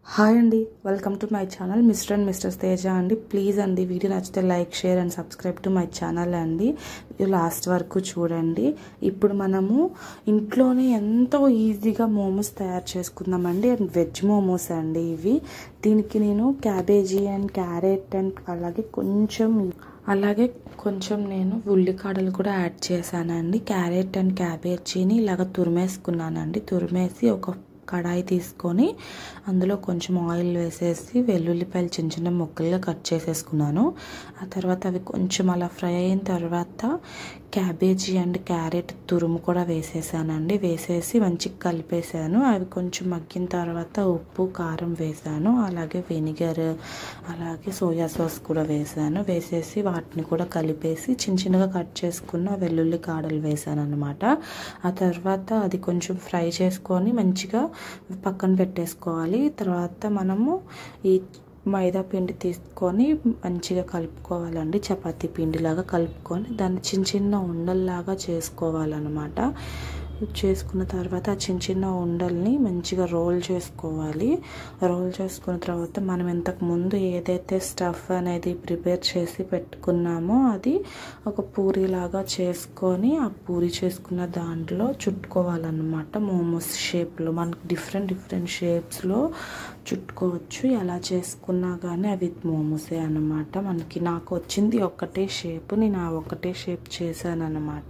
hi అండి welcome to my channel mister and mister Teja అండి please అండి వీడియో నచ్చితే like share and subscribe to my channel అండి video last వరకు చూడండి ఇప్పుడు మనము ఇంట్లోనే ఎంతో ఈజీగా మోమోస్ తయారు చేసుకుందామండి అండ్ వెజ్ మోమోస్ అండి ఇవి దీనికి నేను క్యాబేజీ అండ్ క్యారెట్ అండ్ అలాగే కొంచెం అలాగే కొంచెం నేను ఉల్లికాడలు కూడా యాడ్ చేశానండి క్యారెట్ అండ్ క్యాబేజీని ఇలాగ తురిమేసుకున్నానండి తురిమేసి ఒక కడాయి తీసుకొని అందులో కొంచెం ఆయిల్ వేసేసి వెల్లుల్లిపాయలు చిన్న చిన్న ముక్కలుగా కట్ చేసేసుకున్నాను ఆ తర్వాత అవి కొంచెం అలా ఫ్రై అయిన తర్వాత క్యాబేజీ అండ్ క్యారెట్ తురుము కూడా వేసేసానండి వేసేసి మంచిగా కలిపేసాను అవి కొంచెం మగ్గిన తర్వాత ఉప్పు కారం వేసాను అలాగే వెనిగర్ అలాగే సోయా సాస్ కూడా వేసాను వేసేసి వాటిని కూడా కలిపేసి చిన్న చిన్నగా కట్ చేసుకున్న వెల్లుల్లి కాడలు వేసాను అనమాట ఆ తర్వాత అది కొంచెం ఫ్రై చేసుకొని మంచిగా పక్కన పెట్టేసుకోవాలి తర్వాత మనము ఈ మైదా పిండి తీసుకొని మంచిగా కలుపుకోవాలండి చపాతీ పిండిలాగా కలుపుకొని దాన్ని చిన్న చిన్న ఉండల్లాగా చేసుకోవాలన్నమాట చేసుకున్న తర్వాత ఆ చిన్న చిన్న ఉండల్ని మంచిగా రోల్ చేసుకోవాలి రోల్ చేసుకున్న తర్వాత మనం ఇంతకు ముందు ఏదైతే స్టఫ్ అనేది ప్రిపేర్ చేసి పెట్టుకున్నామో అది ఒక పూరిలాగా చేసుకొని ఆ పూరి చేసుకున్న దాంట్లో చుట్టుకోవాలన్నమాట మోమోస్ షేప్లో మనకు డిఫరెంట్ డిఫరెంట్ షేప్స్లో చుట్టుకోవచ్చు ఎలా చేసుకున్నా కానీ అవి మోమోసే అనమాట మనకి నాకు వచ్చింది ఒకటే షేప్ నేను ఆ ఒకటే షేప్ చేశాను అనమాట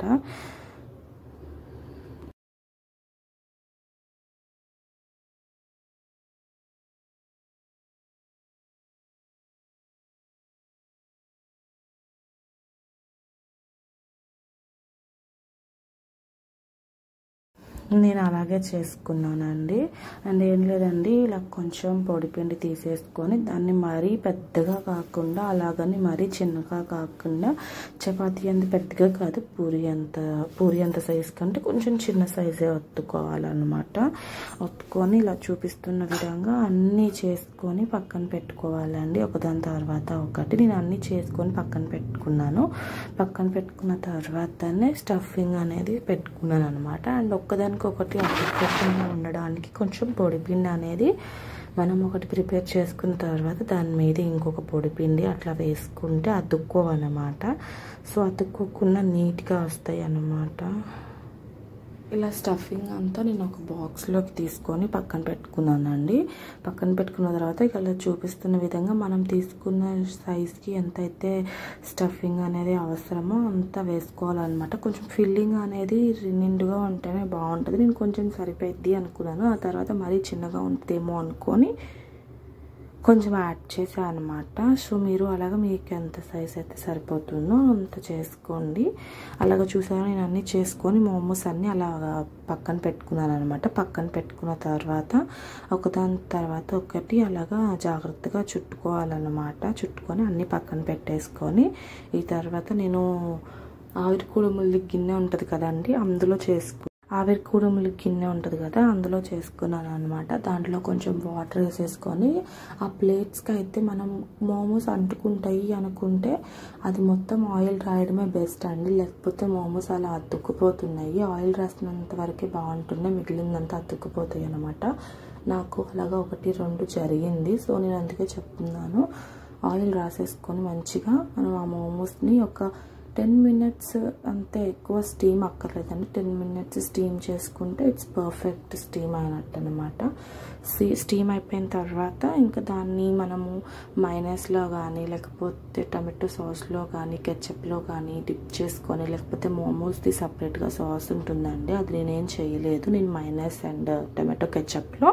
నేను అలాగే చేసుకున్నానండి అండ్ ఏం లేదండి ఇలా కొంచెం పొడిపిండి తీసేసుకొని దాన్ని మరీ పెద్దగా కాకుండా అలాగని మరీ చిన్నగా కాకుండా చపాతీ అంత పెద్దగా కాదు పూరి అంత పూరి అంత సైజు కంటే కొంచెం చిన్న సైజే ఒత్తుకోవాలన్నమాట ఒత్తుకొని ఇలా చూపిస్తున్న విధంగా అన్నీ చేసుకొని పక్కన పెట్టుకోవాలండి ఒకదాని తర్వాత ఒకటి నేను అన్నీ చేసుకొని పక్కన పెట్టుకున్నాను పక్కన పెట్టుకున్న తర్వాతనే స్టఫింగ్ అనేది పెట్టుకున్నాను అనమాట అండ్ ఒక్కదాని ఒకటి అతుక్కోకుండా ఉండడానికి కొంచెం పొడిపిండి అనేది మనం ఒకటి ప్రిపేర్ చేసుకున్న తర్వాత దాని మీద ఇంకొక పొడిపిండి అట్లా వేసుకుంటే అతుక్కోవన్నమాట సో అతుక్కోకుండా నీట్గా వస్తాయి అన్నమాట ఇలా స్టఫింగ్ అంతా నేను ఒక బాక్స్లోకి తీసుకొని పక్కన పెట్టుకున్నానండి పక్కన పెట్టుకున్న తర్వాత ఇక అలా చూపిస్తున్న విధంగా మనం తీసుకున్న సైజ్కి ఎంతైతే స్టఫింగ్ అనేది అవసరమో అంత వేసుకోవాలన్నమాట కొంచెం ఫిల్లింగ్ అనేది నిండుగా ఉంటేనే బాగుంటుంది నేను కొంచెం సరిపోద్ది అనుకున్నాను ఆ తర్వాత మరీ చిన్నగా ఉంటుందేమో అనుకొని కొంచెం యాడ్ చేసా అనమాట సో మీరు అలాగ మీకు ఎంత సైజ్ అయితే సరిపోతుందో అంత చేసుకోండి అలాగ చూసారా నేను అన్నీ చేసుకొని మోమోస్ అన్నీ అలాగా పక్కన పెట్టుకున్నాను అనమాట పక్కన పెట్టుకున్న తర్వాత ఒకదాని తర్వాత ఒకటి అలాగా జాగ్రత్తగా చుట్టుకోవాలన్నమాట చుట్టుకొని అన్నీ పక్కన పెట్టేసుకొని ఈ తర్వాత నేను ఆవిరి కుడుములు గిన్నె ఉంటుంది కదండి అందులో చేసుకు ఆవిరి కూరములు గిన్నె ఉంటుంది కదా అందులో చేసుకున్నాను అనమాట దాంట్లో కొంచెం వాటర్ వేసేసుకొని ఆ ప్లేట్స్కి అయితే మనం మోమోస్ అంటుకుంటాయి అనుకుంటే అది మొత్తం ఆయిల్ రాయడమే బెస్ట్ అండి లేకపోతే మోమోస్ అలా అతుక్కుపోతున్నాయి ఆయిల్ రాసినంత వరకే బాగుంటుంది మిగిలిందంతా అతుక్కుపోతాయి అనమాట నాకు అలాగా ఒకటి రెండు జరిగింది సో నేను అందుకే చెప్తున్నాను ఆయిల్ రాసేసుకొని మంచిగా మనం ఆ మోమోస్ని ఒక టెన్ మినిట్స్ అంతే ఎక్కువ స్టీమ్ అక్కర్లేదండి టెన్ మినిట్స్ స్టీమ్ చేసుకుంటే ఇట్స్ పర్ఫెక్ట్ స్టీమ్ అయినట్టు అనమాట స్టీమ్ అయిపోయిన తర్వాత ఇంకా దాన్ని మనము మైనస్లో కానీ లేకపోతే టమాటో సాస్లో కానీ కెచప్లో కానీ డిప్ చేసుకొని లేకపోతే మోమోస్ది సపరేట్గా సాస్ ఉంటుందండి అది నేనేం చేయలేదు నేను మైనస్ అండ్ టమాటో కెచప్లో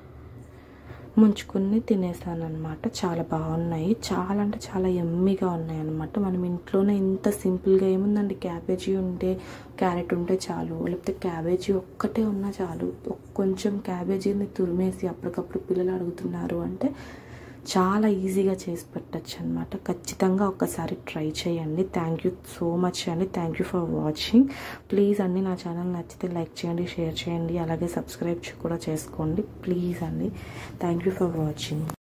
ముంచుకుని తినేసాను అనమాట చాలా బాగున్నాయి చాలా అంటే చాలా ఎమ్మిగా ఉన్నాయి అనమాట మనం ఇంట్లోనే ఇంత సింపుల్గా ఏముందండి క్యాబేజీ ఉంటే క్యారెట్ ఉంటే చాలు లేకపోతే క్యాబేజీ ఒక్కటే ఉన్నా చాలు కొంచెం క్యాబేజీని తురిమేసి అప్పటికప్పుడు పిల్లలు అడుగుతున్నారు అంటే చాలా ఈజీగా చేసి పెట్టచ్చు అనమాట ఖచ్చితంగా ఒకసారి ట్రై చేయండి థ్యాంక్ యూ సో మచ్ అండి thank you for watching please అండి నా ఛానల్ నచ్చితే లైక్ చేయండి షేర్ చేయండి అలాగే సబ్స్క్రైబ్ కూడా చేసుకోండి ప్లీజ్ అండి థ్యాంక్ యూ ఫర్ వాచింగ్